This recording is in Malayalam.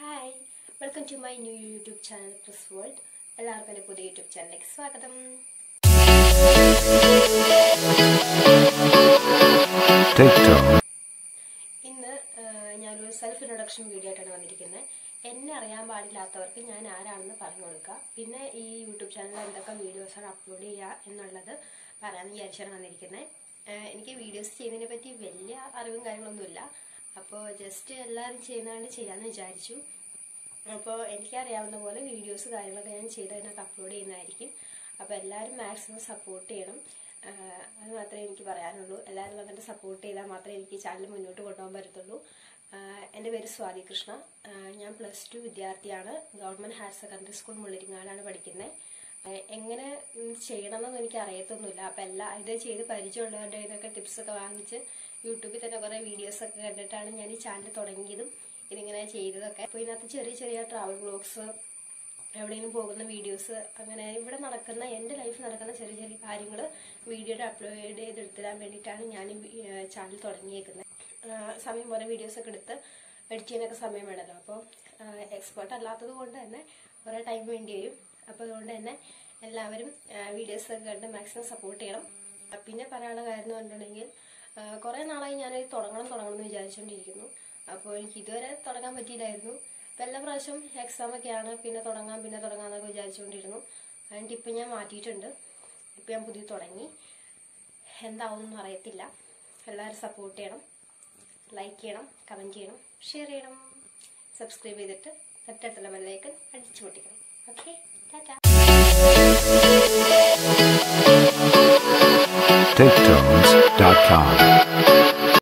Hi welcome to my new YouTube channel Chris world എല്ലാവർക്കും എൻ്റെ പുതിയ യൂട്യൂബ് ചാനലിലേക്ക് സ്വാഗതം Take tone. ഇന്ന് ആ, ഞാനൊരു സെൽഫ് ഇൻട്രൊഡക്ഷൻ വീഡിയോ ആയിട്ടാണ് വന്നിരിക്കുന്നത് എന്നെ അറിയാൻ പാടില്ലാത്തവർക്ക് ഞാൻ ആരാണെന്ന് പറഞ്ഞു കൊടുക്കുക പിന്നെ ഈ യൂട്യൂബ് ചാനലിൽ എന്തൊക്കെ വീഡിയോസാണ് അപ്ലോഡ് ചെയ്യുക എന്നുള്ളത് പറയാമെന്ന് വിചാരിച്ചാണ് വന്നിരിക്കുന്നത് ആ, എനിക്ക് വീഡിയോസ് ചെയ്യുന്നതിനെ പറ്റി വലിയ അറിവും കാര്യങ്ങളൊന്നുമില്ല അപ്പോൾ ജസ്റ്റ് എല്ലാവരും ചെയ്യുന്നതുകൊണ്ട് ചെയ്യാമെന്ന് വിചാരിച്ചു അപ്പോൾ എനിക്കറിയാവുന്ന പോലെ വീഡിയോസ് കാര്യങ്ങളൊക്കെ ഞാൻ ചെയ്ത് അതിനകത്ത് അപ്ലോഡ് ചെയ്യുന്നതായിരിക്കും അപ്പോൾ എല്ലാവരും മാക്സിമം സപ്പോർട്ട് ചെയ്യണം ആഹ് അത് മാത്രമേ എനിക്ക് പറയാനുള്ളൂ എല്ലാവരും വന്നിട്ട് സപ്പോർട്ട് ചെയ്താൽ മാത്രമേ എനിക്ക് ചാനൽ മുന്നോട്ട് കൊണ്ടുപോകാൻ പറ്റത്തുള്ളൂ ആഹ് എൻ്റെ പേര് സ്വാതി കൃഷ്ണ ആഹ് ഞാൻ പ്ലസ് ടു വിദ്യാർത്ഥിയാണ് ഗവൺമെൻറ് ഹയർ സെക്കൻഡറി സ്കൂൾ മുള്ളിരിങ്ങാടാണ് പഠിക്കുന്നത് ആഹ് എങ്ങനെ ഉം ചെയ്യണമെന്നൊന്നും എനിക്ക് അറിയത്തൊന്നുമില്ല അപ്പം എല്ലാ ഇത് ചെയ്ത് പരിചയമുള്ളവരുടെ ഇതൊക്കെ ടിപ്സൊക്കെ വാങ്ങിച്ച് യൂട്യൂബിൽ തന്നെ കുറേ വീഡിയോസൊക്കെ കണ്ടിട്ടാണ് ഞാൻ ഈ ചാനൽ തുടങ്ങിയതും ഇതിങ്ങനെ ചെയ്തതൊക്കെ അപ്പോൾ ഇതിനകത്ത് ചെറിയ ചെറിയ ട്രാവൽ ബ്ലോഗ്സ് എവിടെയെങ്കിലും പോകുന്ന വീഡിയോസ് അങ്ങനെ ഇവിടെ നടക്കുന്ന എൻ്റെ ലൈഫിൽ നടക്കുന്ന ചെറിയ ചെറിയ കാര്യങ്ങൾ വീഡിയോയുടെ അപ്ലോഡ് ചെയ്തെടുത്തിടാൻ വേണ്ടിയിട്ടാണ് ഞാൻ ഈ ചാനൽ തുടങ്ങിയേക്കുന്നത് ആഹ് സമയം പോലെ വീഡിയോസൊക്കെ എടുത്ത് എഡിറ്റ് ചെയ്യാനൊക്കെ സമയം വേണമല്ലോ അപ്പോൾ എക്സ്പേർട്ട് അല്ലാത്തത് കൊണ്ട് തന്നെ കുറേ ടൈം വേണ്ടി വരും അപ്പോൾ അതുകൊണ്ട് തന്നെ എല്ലാവരും വീഡിയോസൊക്കെ കണ്ട് മാക്സിമം സപ്പോർട്ട് ചെയ്യണം ആ, പിന്നെ പറയാനുള്ള കാര്യം എന്ന് പറഞ്ഞിട്ടുണ്ടെങ്കിൽ കുറേ നാളായി ഞാൻ തുടങ്ങണം തുടങ്ങണം എന്ന് വിചാരിച്ചുകൊണ്ടിരിക്കുന്നു അപ്പോൾ എനിക്ക് ഇതുവരെ തുടങ്ങാൻ പറ്റിയില്ലായിരുന്നു അപ്പോൾ എല്ലാ പ്രാവശ്യം എക്സാം ഒക്കെയാണ് പിന്നെ തുടങ്ങാം പിന്നെ തുടങ്ങാമെന്നൊക്കെ വിചാരിച്ചുകൊണ്ടിരുന്നു അതുകൊണ്ട് ഇപ്പം ഞാൻ മാറ്റിയിട്ടുണ്ട് ഇപ്പം ഞാൻ പുതിയ തുടങ്ങി എന്താവുമെന്നൊന്നും അറിയത്തില്ല എല്ലാവരും സപ്പോർട്ട് ചെയ്യണം ലൈക്ക് ചെയ്യണം കമൻറ്റ് ചെയ്യണം ഷെയർ ചെയ്യണം സബ്സ്ക്രൈബ് ചെയ്തിട്ട് തൊട്ടടുത്തുള്ള ബെല്ലൈക്കൺ അടിച്ചു പൊട്ടിക്കണം ഓക്കെ ടാറ്റാ TakeTones.com.